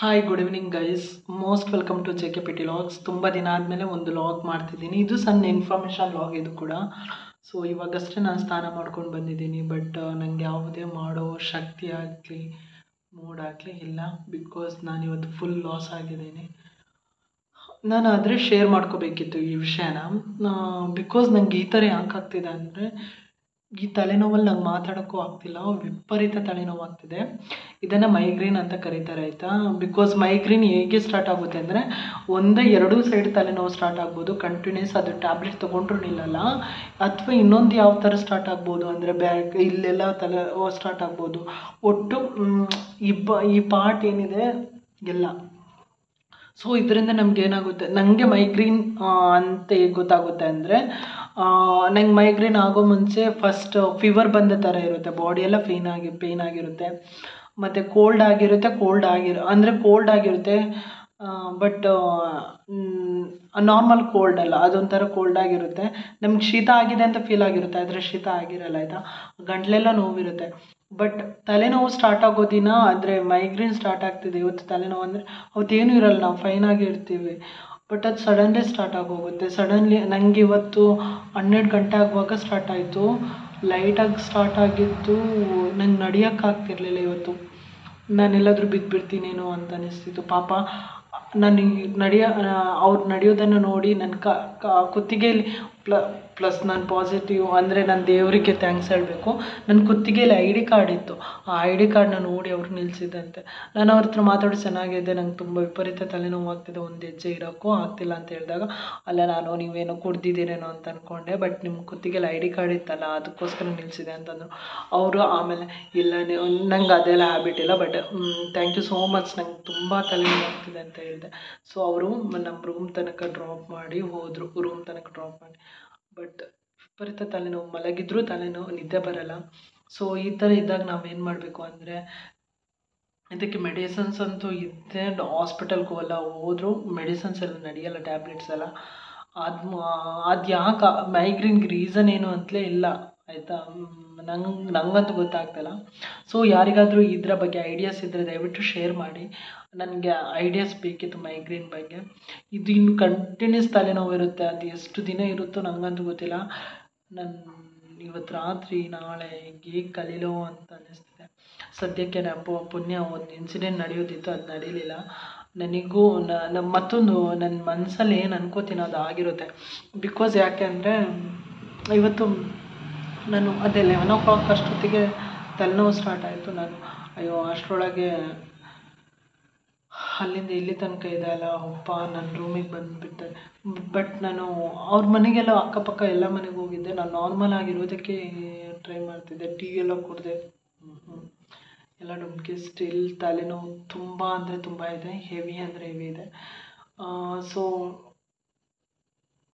hi good evening guys most welcome to J K P T logs ತುಂಬ ದಿನ ಆದಮೇಲೆ ಒಂದು ಲಾಗ್ ಮಾಡ್ತಿದ್ದೀನಿ ಇದು ಸಣ್ಣ ಇನ್ಫಾರ್ಮೇಷನ್ ಲಾಗ್ ಇದು ಕೂಡ ಸೊ ಇವಾಗಷ್ಟೇ ನಾನು ಸ್ನಾನ ಮಾಡ್ಕೊಂಡು ಬಂದಿದ್ದೀನಿ ಬಟ್ ನನಗೆ ಯಾವುದೇ ಮಾಡೋ ಶಕ್ತಿ ಆಗಲಿ ಮೂಡ್ ಆಗಲಿ ಇಲ್ಲ ಬಿಕಾಸ್ ನಾನು ಇವತ್ತು ಫುಲ್ ಲಾಸ್ ಆಗಿದ್ದೀನಿ ನಾನು ಆದರೆ ಶೇರ್ ಮಾಡ್ಕೋಬೇಕಿತ್ತು ಈ ವಿಷಯನ ಬಿಕಾಸ್ ನಂಗೆ ಈ ಥರ ಯಾಕೆ ಆಗ್ತಿದೆ ಅಂದರೆ ಈ ತಲೆನೋವಲ್ಲಿ ನಂಗೆ ಮಾತಾಡೋಕ್ಕೂ ಆಗ್ತಿಲ್ಲ ವಿಪರೀತ ತಲೆನೋವು ಆಗ್ತಿದೆ ಇದನ್ನು ಮೈಗ್ರೇನ್ ಅಂತ ಕರೀತಾರೆ ಆಯಿತಾ ಬಿಕಾಸ್ ಮೈಗ್ರೇನ್ ಹೇಗೆ ಸ್ಟಾರ್ಟ್ ಆಗುತ್ತೆ ಅಂದರೆ ಒಂದೇ ಎರಡೂ ಸೈಡ್ ತಲೆನೋವು ಸ್ಟಾರ್ಟ್ ಆಗ್ಬೋದು ಕಂಟಿನ್ಯೂಸ್ ಅದು ಟ್ಯಾಬ್ಲೆಟ್ ತೊಗೊಂಡ್ರೂ ನಿಲ್ಲಲ್ಲ ಅಥವಾ ಇನ್ನೊಂದು ಯಾವ ಥರ ಸ್ಟಾರ್ಟ್ ಆಗ್ಬೋದು ಅಂದರೆ ಬ್ಯಾಕ್ ಇಲ್ಲೆಲ್ಲ ತಲೆ ಸ್ಟಾರ್ಟ್ ಆಗ್ಬೋದು ಒಟ್ಟು ಮ್, ಈ ಪ ಈ ಪಾರ್ಟ್ ಏನಿದೆ ಎಲ್ಲ ಸೊ ಇದರಿಂದ ನಮ್ಗೆ ಏನಾಗುತ್ತೆ ನನಗೆ ಮೈಗ್ರೇನ್ ಅಂತ ಹೇಗೆ ಗೊತ್ತಾಗುತ್ತೆ ಅಂದರೆ ನಂಗೆ ಮೈಗ್ರೇನ್ ಆಗೋ ಮುಂಚೆ ಫಸ್ಟ್ ಫೀವರ್ ಬಂದ ಥರ ಇರುತ್ತೆ ಬಾಡಿ ಎಲ್ಲ ಪೇನ್ ಆಗಿ ಪೇನ್ ಆಗಿರುತ್ತೆ ಮತ್ತು ಕೋಲ್ಡ್ ಆಗಿರುತ್ತೆ ಕೋಲ್ಡ್ ಆಗಿರೋ ಅಂದರೆ ಕೋಲ್ಡ್ ಆಗಿರುತ್ತೆ ಬಟ್ ನಾರ್ಮಲ್ ಕೋಲ್ಡ್ ಅಲ್ಲ ಅದೊಂಥರ ಕೋಲ್ಡ್ ಆಗಿರುತ್ತೆ ನಮ್ಗೆ ಶೀತ ಆಗಿದೆ ಅಂತ ಫೀಲ್ ಆಗಿರುತ್ತೆ ಆದರೆ ಶೀತ ಆಗಿರಲ್ಲ ಆಯಿತಾ ಗಂಟ್ಲೆಲ್ಲ ನೋವಿರುತ್ತೆ ಬಟ್ ತಲೆನೋವು ಸ್ಟಾರ್ಟ್ ಆಗೋ ದಿನ ಅಂದರೆ ಮೈಗ್ರೇನ್ ಸ್ಟಾರ್ಟ್ ಆಗ್ತಿದೆ ಇವತ್ತು ತಲೆನೋವು ಅಂದರೆ ಅವತ್ತೇನೂ ಇರಲ್ಲ ನಾವು ಫೈನ್ ಆಗಿ ಇರ್ತೀವಿ ಬಟ್ ಅದು ಸಡನ್ಲಿ ಸ್ಟಾರ್ಟ್ ಆಗೋಗುತ್ತೆ ಸಡನ್ಲಿ ನನಗೆ ಇವತ್ತು ಹನ್ನೆರಡು ಗಂಟೆ ಆಗುವಾಗ ಸ್ಟಾರ್ಟ್ ಆಯಿತು ಲೈಟಾಗಿ ಸ್ಟಾರ್ಟ್ ಆಗಿದ್ದು ನಂಗೆ ನಡಿಯೋಕ್ಕಾಗ್ತಿರ್ಲಿಲ್ಲ ಇವತ್ತು ನಾನೆಲ್ಲಾದರೂ ಬಿದ್ದುಬಿಡ್ತೀನೇನೋ ಅಂತ ಅನಿಸ್ತಿತ್ತು ಪಾಪ ನಾನು ನಡೆಯೋ ಅವ್ರು ನಡೆಯೋದನ್ನು ನೋಡಿ ನನ್ನ ಕ ಕ- ಕುತ್ತಿಗೆಯಲ್ಲಿ ಪ್ಲ ಪ್ಲಸ್ ನಾನು ಪಾಸಿಟಿವ್ ಅಂದರೆ ನಾನು ದೇವರಿಗೆ ಥ್ಯಾಂಕ್ಸ್ ಹೇಳಬೇಕು ನನ್ನ ಕುತ್ತಿಗೆಯಲ್ಲಿ ಐ ಡಿ ಕಾರ್ಡ್ ಇತ್ತು ಆ ಐ ಡಿ ಕಾರ್ಡ್ನ ನೋಡಿ ಅವ್ರು ನಿಲ್ಲಿಸಿದಂತೆ ನಾನು ಅವ್ರ ಹತ್ರ ಮಾತಾಡಿ ಚೆನ್ನಾಗಿದೆ ನಂಗೆ ತುಂಬ ವಿಪರೀತ ತಲೆನೋವು ಆಗ್ತಿದೆ ಒಂದು ಹೆಜ್ಜೆ ಇರೋಕ್ಕೂ ಆಗ್ತಿಲ್ಲ ಅಂತ ಹೇಳಿದಾಗ ಅಲ್ಲ ನಾನು ನೀವೇನೋ ಕುಡ್ದಿದ್ದೀರೇನೋ ಅಂತ ಅಂದ್ಕೊಂಡೆ ಬಟ್ ನಿಮ್ಮ ಕುತ್ತಿಗೆಯಲ್ಲಿ ಐ ಡಿ ಕಾರ್ಡ್ ಇತ್ತಲ್ಲ ಅದಕ್ಕೋಸ್ಕರ ನಿಲ್ಲಿಸಿದೆ ಅಂತಂದರು ಅವರು ಆಮೇಲೆ ಇಲ್ಲ ನೀವು ನಂಗೆ ಅದೆಲ್ಲ ಹ್ಯಾಬಿಟ್ ಇಲ್ಲ but thank you so much ನಂಗೆ ತುಂಬ ತಲೆನೋವು ಆಗ್ತಿದೆ ಅಂತ ಹೇಳಿದೆ ಸೊ ಅವರು ನಮ್ಮ ರೂಮ್ ತನಕ ಡ್ರಾಪ್ ಮಾಡಿ ಹೋದರು ರೂಮ್ ತನಕ ಡ್ರಾಪ್ ಮಾಡಿ ಬಟ್ ವಿಪರೀತ ತಲೆನೋವು ಮಲಗಿದ್ರೂ ತಲೆನೋವು ನಿದ್ದೆ ಬರಲ್ಲ ಸೊ ಈ ಥರ ಇದ್ದಾಗ ನಾವೇನು ಮಾಡಬೇಕು ಅಂದರೆ ಇದಕ್ಕೆ ಮೆಡಿಸನ್ಸ್ ಅಂತೂ ಇದ್ದೇ ಹಾಸ್ಪಿಟಲ್ಗೆ ಹೋಗಲ್ಲ ಹೋದರೂ ಮೆಡಿಸನ್ಸ್ ಎಲ್ಲ ನಡೆಯಲ್ಲ ಟ್ಯಾಬ್ಲೆಟ್ಸ್ ಎಲ್ಲ ಅದು ಅದು ಯಾಕೆ ಮೈಗ್ರೇನ್ಗೆ ರೀಸನ್ ಏನು ಅಂತಲೇ ಇಲ್ಲ ಆಯಿತಾ ನಂಗೆ ನಂಗಂತೂ ಗೊತ್ತಾಗ್ತಿಲ್ಲ ಸೊ ಯಾರಿಗಾದರೂ ಇದರ ಬಗ್ಗೆ ಐಡಿಯಾಸ್ ಇದ್ದರೆ ದಯವಿಟ್ಟು ಶೇರ್ ಮಾಡಿ ನನಗೆ ಐಡಿಯಾಸ್ ಬೇಕಿತ್ತು ಮೈಗ್ರೇನ್ ಬಗ್ಗೆ ಇದು ಇನ್ನು ಕಂಟಿನ್ಯೂಸ್ ತಲೆನೋವು ಇರುತ್ತೆ ಅದು ಎಷ್ಟು ದಿನ ಇರುತ್ತೋ ನಂಗಂತೂ ಗೊತ್ತಿಲ್ಲ ನಾನು ಇವತ್ತು ರಾತ್ರಿ ನಾಳೆ ಹೇಗೆ ಕಲೀಲೋ ಅಂತ ಅನ್ನಿಸ್ತಿದೆ ಸದ್ಯಕ್ಕೆ ನಪ್ಪು ಪುಣ್ಯ ಒಂದು ಇನ್ಸಿಡೆಂಟ್ ನಡೆಯೋದಿತ್ತು ಅದು ನಡೀಲಿಲ್ಲ ನನಗೂ ನ ಮತ್ತೊಂದು ನನ್ನ ಮನಸ್ಸಲ್ಲಿ ಏನು ಅನ್ಕೋತೀನಿ ಅದು ಆಗಿರುತ್ತೆ ಬಿಕಾಸ್ ಯಾಕೆ ಅಂದರೆ ಇವತ್ತು ನಾನು ಅದೇ ಲೆವೆನ್ ಓ ಕ್ಲಾಕ್ ಅಷ್ಟೊತ್ತಿಗೆ ತಲೆನೋವು ಸ್ಟಾರ್ಟ್ ಆಯಿತು ನಾನು ಅಯ್ಯೋ ಅಷ್ಟರೊಳಗೆ ಅಲ್ಲಿಂದ ಇಲ್ಲಿ ತನಕ ಇದೆ ಅಲ್ಲ ಅಪ್ಪ ನನ್ನ ರೂಮಿಗೆ ಬಂದುಬಿಟ್ಟೆ ಬಟ್ ನಾನು ಅವ್ರ ಮನೆಗೆಲ್ಲ ಅಕ್ಕಪಕ್ಕ ಎಲ್ಲ ಮನೆಗೆ ಹೋಗಿದ್ದೆ ನಾನು ನಾರ್ಮಲ್ ಆಗಿರೋದಕ್ಕೆ ಟ್ರೈ ಮಾಡ್ತಿದ್ದೆ ಟೀ ಎಲ್ಲ ಕುಡಿದೆ ಎಲ್ಲ ಡುಮ್ಕಿ ಸ್ಟಿಲ್ ತಲೆನೋವು ತುಂಬ ಅಂದರೆ ತುಂಬ ಇದೆ ಹೆವಿ ಅಂದರೆ ಹೆವಿ ಇದೆ ಸೊ